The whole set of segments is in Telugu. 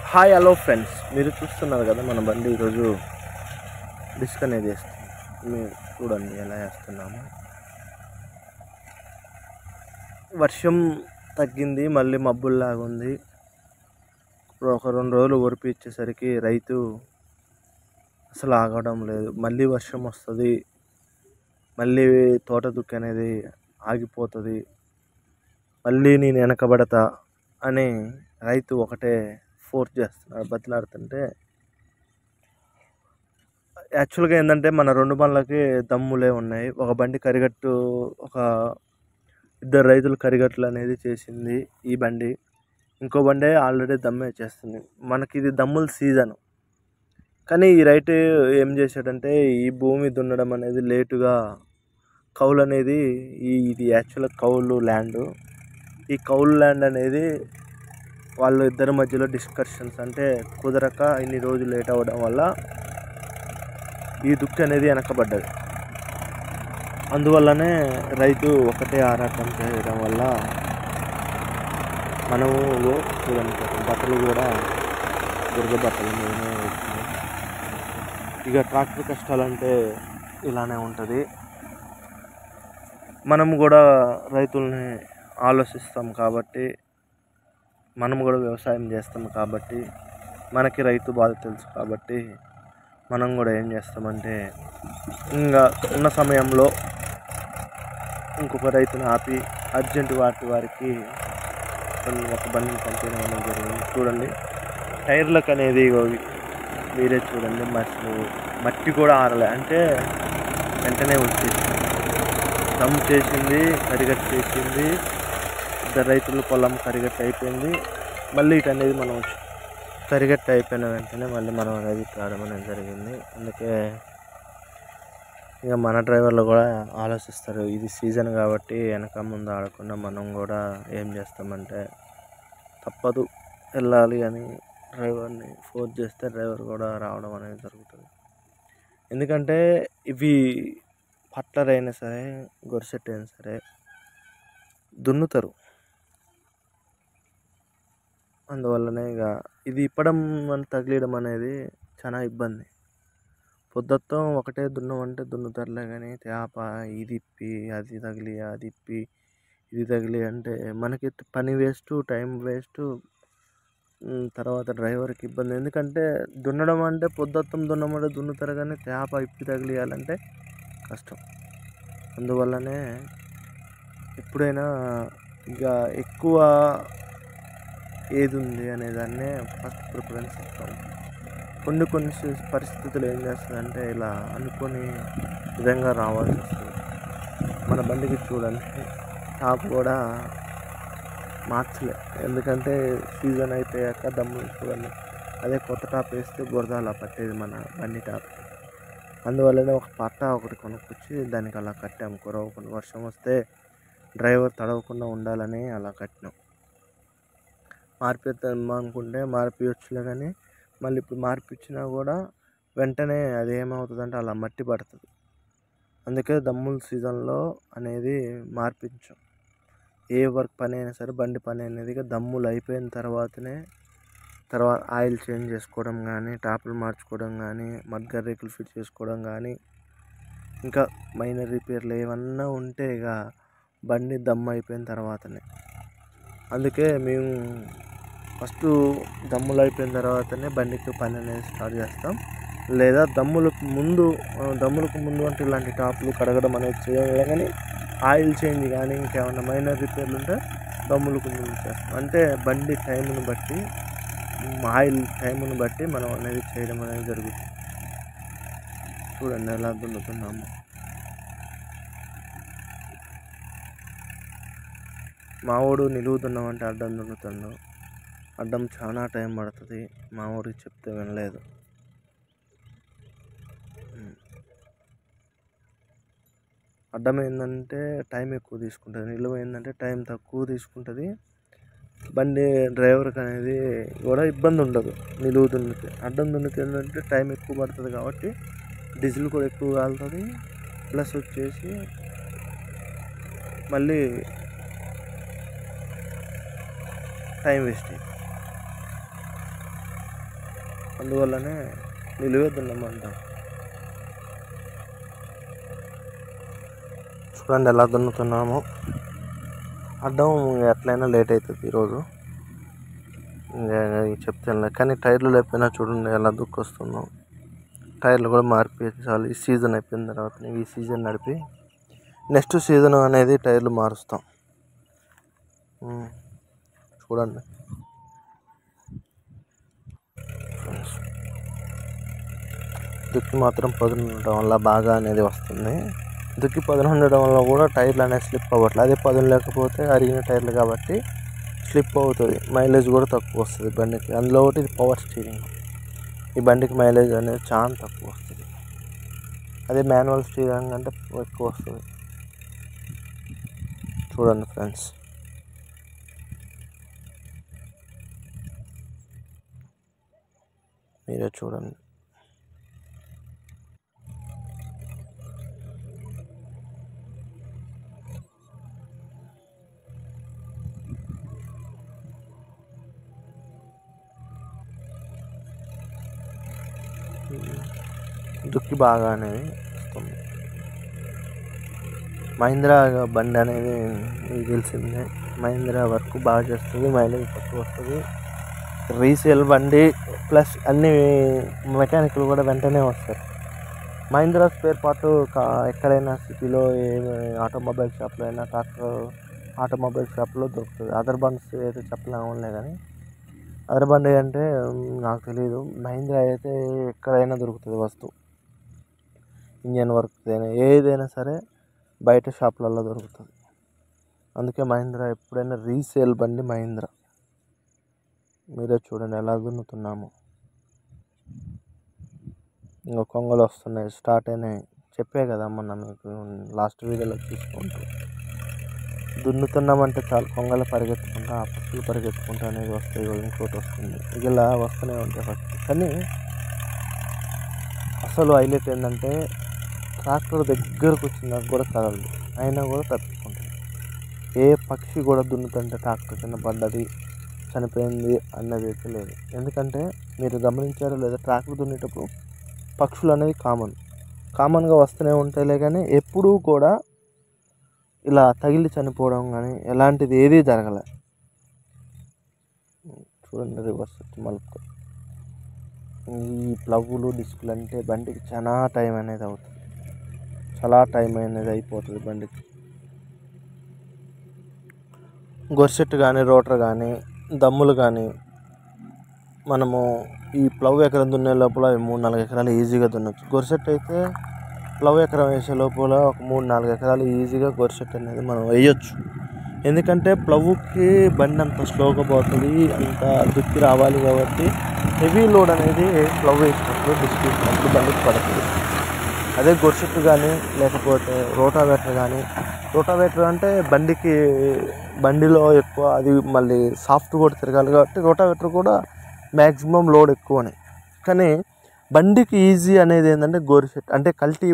హాయ్ హలో ఫ్రెండ్స్ మీరు చూస్తున్నారు కదా మన బండి ఈరోజు డిస్క్ అనేది వేస్తుంది మీరు చూడండి ఎలా వేస్తున్నాము వర్షం తగ్గింది మళ్ళీ మబ్బుల్లాగా ఉంది ఇప్పుడు ఒక రెండు రోజులు ఒరిపి ఇచ్చేసరికి రైతు అసలు ఆగడం లేదు మళ్ళీ వర్షం వస్తుంది మళ్ళీ తోట దుక్కి అనేది ఆగిపోతుంది మళ్ళీ నేను వెనకబడతా అని రైతు ఒకటే ఫోర్స్ చేస్తున్నాడు బతిలాడుతుంటే యాక్చువల్గా ఏంటంటే మన రెండు బండ్లకి దమ్ములే ఉన్నాయి ఒక బండి కరిగట్టు ఒక ఇద్దరు రైతులు కరిగట్లు అనేది చేసింది ఈ బండి ఇంకో బండి ఆల్రెడీ దమ్మే చేస్తుంది మనకి ఇది దమ్ముల సీజన్ కానీ ఈ రైతు ఏం చేశాడంటే ఈ భూమి దున్నడం అనేది లేటుగా కౌలు అనేది ఈ ఇది యాక్చువల్గా కౌలు ల్యాండ్ ఈ కౌలు ల్యాండ్ అనేది వాళ్ళ ఇద్దరి మధ్యలో డిస్కషన్స్ అంటే కుదరక ఇన్ని రోజులు లేట్ అవ్వడం వల్ల ఈ దుక్కి అనేది వెనకబడ్డది అందువల్లనే రైతు ఒకటే ఆరాటం చేయడం వల్ల మనము చూడండి పాపం బట్టలు కూడా దుర్గ బట్టలు మీదనే వేస్తున్నాం ఇక ట్రాక్టర్ కష్టాలంటే ఇలానే ఉంటుంది మనం కూడా రైతుల్ని ఆలోచిస్తాం కాబట్టి మనం కూడా వ్యవసాయం చేస్తాం కాబట్టి మనకి రైతు బాధ తెలుసు కాబట్టి మనం కూడా ఏం చేస్తామంటే ఇంకా ఉన్న సమయంలో ఇంకొక రైతుని ఆపి అర్జెంట్ వాటి వారికి కొన్ని ఒక బండిని పంపించడం అనేది జరిగింది చూడండి టైర్లకు అనేది ఇగో మీరే చూడండి అసలు మట్టి కూడా ఆరలే అంటే వెంటనే వచ్చేసింది దమ్ చేసింది కరిగట్టు చేసింది ఇద్దరు రైతులు పొలం కరిగట్టు అయిపోయింది మళ్ళీ ఇటు అనేది మనం కరిగట్టు అయిపోయిన వెంటనే మళ్ళీ మనం అనేది రావడం అనేది జరిగింది అందుకే ఇక మన డ్రైవర్లు కూడా ఆలోచిస్తారు ఇది సీజన్ కాబట్టి వెనక ముందు ఆడకుండా మనం కూడా ఏం చేస్తామంటే తప్పదు వెళ్ళాలి అని డ్రైవర్ని ఫోర్స్ చేస్తే డ్రైవర్ కూడా రావడం అనేది జరుగుతుంది ఎందుకంటే ఇవి పట్లర్ అయినా సరే గొరిసెట్ అయినా సరే దున్నుతారు అందువల్లనే ఇక ఇది ఇప్పడం అని తగిలియడం అనేది చాలా ఇబ్బంది పొద్దుత్తం ఒకటే దున్నమంటే దున్నుతారులే కానీ తేప ఇది ఇప్పి అది తగిలి అది ఇప్పి ఇది తగిలి అంటే మనకి పని వేస్ట్ టైం వేస్ట్ తర్వాత డ్రైవర్కి ఇబ్బంది ఎందుకంటే దున్నడం అంటే పొద్దుత్తం దున్నమంటే దున్నుతారు కానీ తేప ఇప్పి తగిలియాలంటే కష్టం అందువల్లనే ఎప్పుడైనా ఇక ఎక్కువ ఏది ఉంది అనే దాన్నే ఫస్ట్ ప్రిఫరెన్స్ ఇస్తాం కొన్ని కొన్ని పరిస్థితులు ఏం చేస్తుందంటే ఇలా అనుకొని విధంగా రావాల్సి వస్తుంది మన బండికి చూడండి టాప్ కూడా మార్చలే ఎందుకంటే సీజన్ అయిపోయాక దమ్ములు చూడండి అదే కొత్త టాప్ వేస్తే బురద అలా పట్టేది మన బండి టాప్ అందువల్లనే ఒక పట్ట ఒకటి కొనుక్కొచ్చి దానికి అలా కట్టాము కురవకుండా వర్షం వస్తే డ్రైవర్ తడవకుండా ఉండాలని అలా కట్టినాం మార్పిద్దాం అనుకుంటే మార్పియొచ్చులే కానీ మళ్ళీ ఇప్పుడు మార్పిచ్చినా కూడా వెంటనే అది ఏమవుతుందంటే అలా మట్టి పడుతుంది అందుకే దమ్ముల సీజన్లో అనేది మార్పించాం ఏ వర్క్ పని అయినా సరే బండి పని అనేది దమ్ములు అయిపోయిన తర్వాతనే తర్వాత ఆయిల్ చేంజ్ చేసుకోవడం కానీ టాపులు మార్చుకోవడం కానీ మడ్గర్ రేకులు ఫిట్ చేసుకోవడం కానీ ఇంకా మైనర్ రిపేర్లు ఏమన్నా ఉంటే ఇక బండి దమ్ అయిపోయిన తర్వాతనే అందుకే మేము ఫస్ట్ దమ్ములు అయిపోయిన తర్వాతనే బండికి పని అనేది స్టార్ట్ చేస్తాం లేదా దమ్ములకు ముందు దమ్ములకు ముందు అంటే ఇలాంటి టాప్లు కడగడం అనేది చేయాలి కానీ ఆయిల్ చేంజ్ కానీ ఇంకేమైనా మైనర్ రిపేర్లు ఉంటే దమ్ములకు ముందు చేస్తాం అంటే బండి టైంను బట్టి ఆయిల్ టైంను బట్టి మనం అనేది చేయడం అనేది జరుగుతుంది చూడండి ఎలా దున్నుతున్నాము మావోడు నిలువు దున్నామంటే అడ్డం దున్నుతుండు అడ్డం చాలా టైం పడుతుంది మా ఊరికి చెప్తే వినలేదు అడ్డం ఏంటంటే టైం ఎక్కువ తీసుకుంటుంది నిలువ ఏంటంటే టైం తక్కువ తీసుకుంటుంది బండి డ్రైవర్కి అనేది కూడా ఇబ్బంది ఉండదు నిలువు దున్నితే అడ్డం దున్నితే ఏంటంటే టైం ఎక్కువ పడుతుంది కాబట్టి డీజిల్ కూడా ఎక్కువ కాలుతుంది ప్లస్ వచ్చేసి మళ్ళీ టైం వేస్ట్ అందువల్లనే నిలువే దున్నమంటాం చూడండి ఎలా దున్నుతున్నామో అడ్డం ఎట్లయినా లేట్ అవుతుంది ఈరోజు ఇంకా చెప్తాను కానీ టైర్లు లేకపోయినా చూడండి ఎలా దుక్కొస్తున్నాం టైర్లు కూడా మార్పించాలి ఈ సీజన్ అయిపోయిన తర్వాత ఈ సీజన్ నడిపి నెక్స్ట్ సీజన్ అనేది టైర్లు మారుస్తాం ఉమ్, చూడండి దుక్కి మాత్రం పదును ఉండడం వల్ల బాగా అనేది వస్తుంది దుక్కి పదును ఉండడం వల్ల కూడా టైర్లు అనేది స్లిప్ అవ్వట్లేదు అదే పదును లేకపోతే అరిగిన టైర్లు కాబట్టి స్లిప్ అవుతుంది మైలేజ్ కూడా తక్కువ వస్తుంది బండికి అందులో ఒకటి ఇది పవర్ స్టీరింగ్ ఈ బండికి మైలేజ్ అనేది చాలా తక్కువ వస్తుంది అదే మాన్యువల్ స్టీరింగ్ అంటే ఎక్కువ వస్తుంది చూడండి ఫ్రెండ్స్ మీరే చూడండి దుక్కి బాగా అనేది వస్తుంది మహీంద్రా బండి అనేది మీకు తెలిసిందే మహీంద్రా వర్క్ బాగా చేస్తుంది మైలేజ్ తక్కువ వస్తుంది రీసేల్ బండి ప్లస్ అన్ని మెకానిక్లు కూడా వెంటనే వస్తారు మహీంద్రా స్పేర్ పార్ట్ ఎక్కడైనా సిటీలో ఏ ఆటోమొబైల్ షాప్లో అయినా ట్రాక్టర్ ఆటోమొబైల్ షాప్లో దొరుకుతుంది అదర్ బండ్స్ అయితే చెప్పలేములే కానీ అదర్ బండి అంటే ఉమ్, నాకు తెలియదు మహీంద్రా అయితే ఎక్కడైనా దొరుకుతుంది వస్తువు ఇంజన్ వర్క్ అయినా ఏదైనా సరే బయట షాపులలో దొరుకుతుంది అందుకే మహీంద్రా ఎప్పుడైనా రీసేల్ బండి మహీంద్రా మీరే చూడండి ఎలా దున్నుతున్నాము ఇంకా కొంగలు వస్తున్నాయి స్టార్ట్ అయినాయి చెప్పే కదా మొన్న మీకు లాస్ట్ వీడియోలో చూసుకుంటూ దున్నుతున్నామంటే చాలు కొంగలు పరిగెత్తుకుంటా ఆ పక్షులు పరిగెత్తుకుంటా అనేది వస్తాయి ఇగో ఇంకోటి వస్తుంది ఇక ఇలా వస్తూనే ఉంటాయి ఫస్ట్ కానీ అసలు హైలైట్ ఏంటంటే ట్రాక్టర్ దగ్గరకు వచ్చినా కూడా కదలదు అయినా కూడా తప్పించుకుంటుంది ఏ పక్షి కూడా దున్నుతుంటే ట్రాక్టర్ కింద పడ్డది చనిపోయింది అన్నది అయితే లేదు ఎందుకంటే మీరు గమనించారో లేదా ట్రాక్టర్ దున్నేటప్పుడు పక్షులు అనేది కామన్ కామన్గా వస్తూనే ఉంటాయిలే కానీ ఎప్పుడూ కూడా ఇలా తగిలి చనిపోవడం కానీ ఎలాంటిది ఏదీ జరగలే చూడండి రివర్స్ వచ్చి మలుపుతో ఈ ప్లవ్వులు డిస్కులు అంటే బండికి చాలా టైం అనేది అవుతుంది చాలా టైం అనేది అయిపోతుంది బండికి గొర్సెట్ కానీ రోటర్ కానీ దమ్ములు కానీ మనము ఈ ప్లవ్ ఎకరం దున్నే లోపల అవి మూడు నాలుగు ఎకరాలు ఈజీగా దున్నచ్చు గొర్సెట్ అయితే ప్లవ్ ఎకరం వేసే లోపల ఒక మూడు నాలుగు ఎకరాలు ఈజీగా గొర్సెట్ అనేది మనం వేయొచ్చు ఎందుకంటే ప్లవ్కి బండి అంత స్లోగా పోతుంది అంత దుక్కి రావాలి కాబట్టి హెవీ లోడ్ అనేది ప్లవ్ వేసినప్పుడు డిస్క్ వేసినప్పుడు బండికి పడుతుంది అదే గొర్సెట్ కానీ లేకపోతే రోటావేటర్ కానీ రోటావేటర్ అంటే బండికి బండిలో ఎక్కువ అది మళ్ళీ సాఫ్ట్ కూడా తిరగాలి కాబట్టి రోటావేటర్ కూడా మ్యాక్సిమం లోడ్ ఎక్కువనే కానీ బండికి ఈజీ అనేది ఏంటంటే గోరిసెట్ అంటే కల్టీ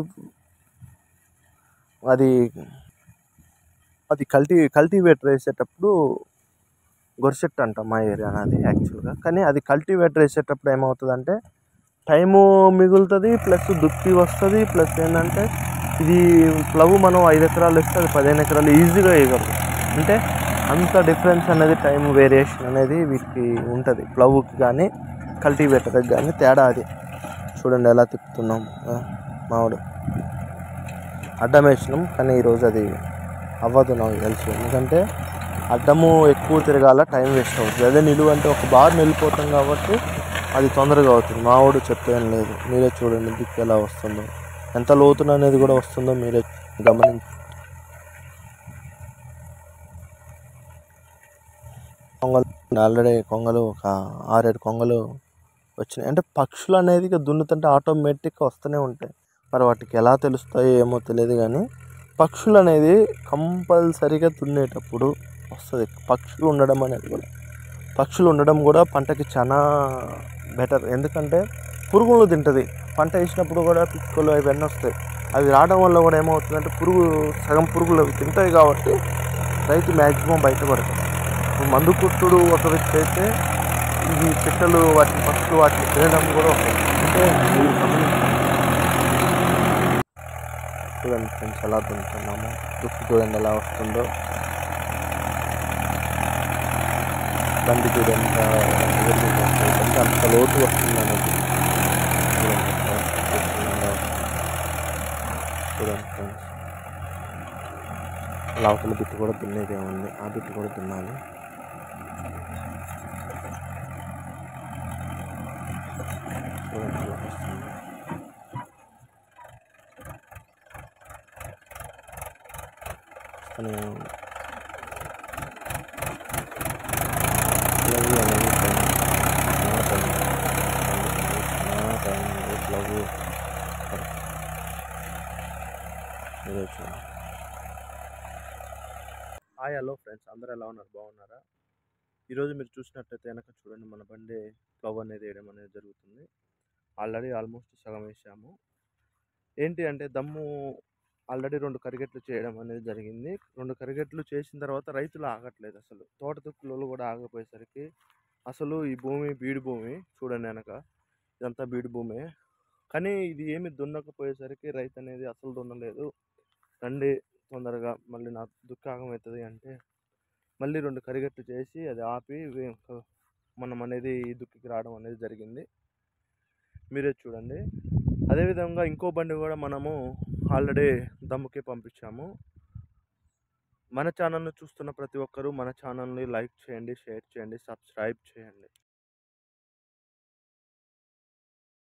అది అది కల్టీ కల్టివేటర్ వేసేటప్పుడు గొరిసెట్ అంటాం మా ఏరియా అనేది యాక్చువల్గా కానీ అది కల్టివేటర్ వేసేటప్పుడు ఏమవుతుందంటే టైము మిగులుతుంది ప్లస్ దుక్కి వస్తుంది ప్లస్ ఏంటంటే ఇది ప్లవ్ మనం ఐదు ఎకరాలు ఇస్తే అది పదిహేను ఎకరాలు ఈజీగా వేయగలరు అంటే అంత డిఫరెన్స్ అనేది టైం వేరియేషన్ అనేది వీటికి ఉంటుంది ప్లవ్కి కానీ కల్టివేటర్కి కానీ తేడా అది చూడండి ఎలా తిప్పుతున్నాం ఆ, మామిడి అడ్డం వేసినాం కానీ ఈరోజు అది అవ్వదు నాకు తెలుసు ఎందుకంటే అడ్డము ఎక్కువ తిరగాల టైం వేస్ట్ అవుతుంది అదే నిలువ అంటే ఒక బార్ నిలిపోతాం కాబట్టి అది తొందరగా అవుతుంది మావాడు చెప్పేం లేదు మీరే చూడండి దిక్కు ఎలా వస్తుందో ఎంత లోతున అనేది కూడా వస్తుందో మీరే గమనించి కొంగలు ఆల్రెడీ కొంగలు ఒక ఆరేడు కొంగలు వచ్చినాయి అంటే పక్షులు అనేది ఇక దున్నుతుంటే ఆటోమేటిక్గా వస్తూనే ఉంటాయి మరి వాటికి ఎలా తెలుస్తాయో ఏమో తెలియదు కానీ పక్షులు అనేది కంపల్సరీగా దున్నేటప్పుడు వస్తుంది పక్షులు ఉండడం అనేది కూడా పక్షులు ఉండడం కూడా పంటకి చాలా బెటర్ ఎందుకంటే పురుగులు తింటుంది పంట వేసినప్పుడు కూడా పిచ్చుకలు అవన్నీ వస్తాయి అవి రావడం వల్ల కూడా ఏమవుతుందంటే పురుగు సగం పురుగులు అవి తింటాయి కాబట్టి రైతు మ్యాక్సిమం బయటపడతాడు ఇప్పుడు మందు కుట్టుడు ఒక వ్యక్తి అయితే ఇవి పిట్టలు వాటిని పక్షులు వాటిని తినడం కూడా ఒక అంటే మీరు గమనించండి. చూడండి ఫ్రెండ్స్ ఎలా దున్నుతున్నాము దుక్కు చూడండి ఎలా వస్తుందో బండి చూడండి ఎంత ఎగురుతుందో అసలు బండి అంత లోతు వస్తుంది అనేది చూడండి ఎంత వస్తుందో. చూడండి ఫ్రెండ్స్ అలా అవతల బిట్టు కూడా దున్నేదే ఉంది ఆ బిట్టు కూడా దున్నాలి చూడండి ఎలా వస్తుందో. వస్తూనే ఉంది. లవ్ అనేది టైం నా టైం నా టైం లవ్ మీరే చూడండి హాయ్ హలో ఫ్రెండ్స్ అందరూ ఎలా ఉన్నారు బాగున్నారా ఈరోజు మీరు చూసినట్టయితే వెనక చూడండి మన బండి ప్లవ్ అనేది వేయడం అనేది జరుగుతుంది ఆల్రెడీ ఆల్మోస్ట్ సగం వేసాము ఏంటి అంటే దమ్ము ఆల్రెడీ రెండు కరిగెట్లు చేయడం అనేది జరిగింది రెండు కరిగెట్లు చేసిన తర్వాత రైతులు ఆగట్లేదు అసలు తోట తుక్కులు కూడా ఆగపోయేసరికి అసలు ఈ భూమి బీడు భూమి చూడండి వెనక ఇదంతా బీడు భూమి కానీ ఇది ఏమి దున్నకపోయేసరికి రైతు అనేది అసలు దున్నలేదు రండి తొందరగా మళ్ళీ నా దుఃఖాగం అవుతుంది అంటే మళ్ళీ రెండు కరిగెట్లు చేసి అది ఆపి వే- మనం అనేది ఈ దుక్కికి రావడం అనేది జరిగింది మీరే చూడండి అదేవిధంగా ఇంకో బండి కూడా మనము ఆల్రెడీ దమ్ముకి పంపించాము మన ఛానల్ని చూస్తున్న ప్రతి ఒక్కరూ మన ఛానల్ని లైక్ చేయండి షేర్ చేయండి సబ్స్క్రైబ్ చేయండి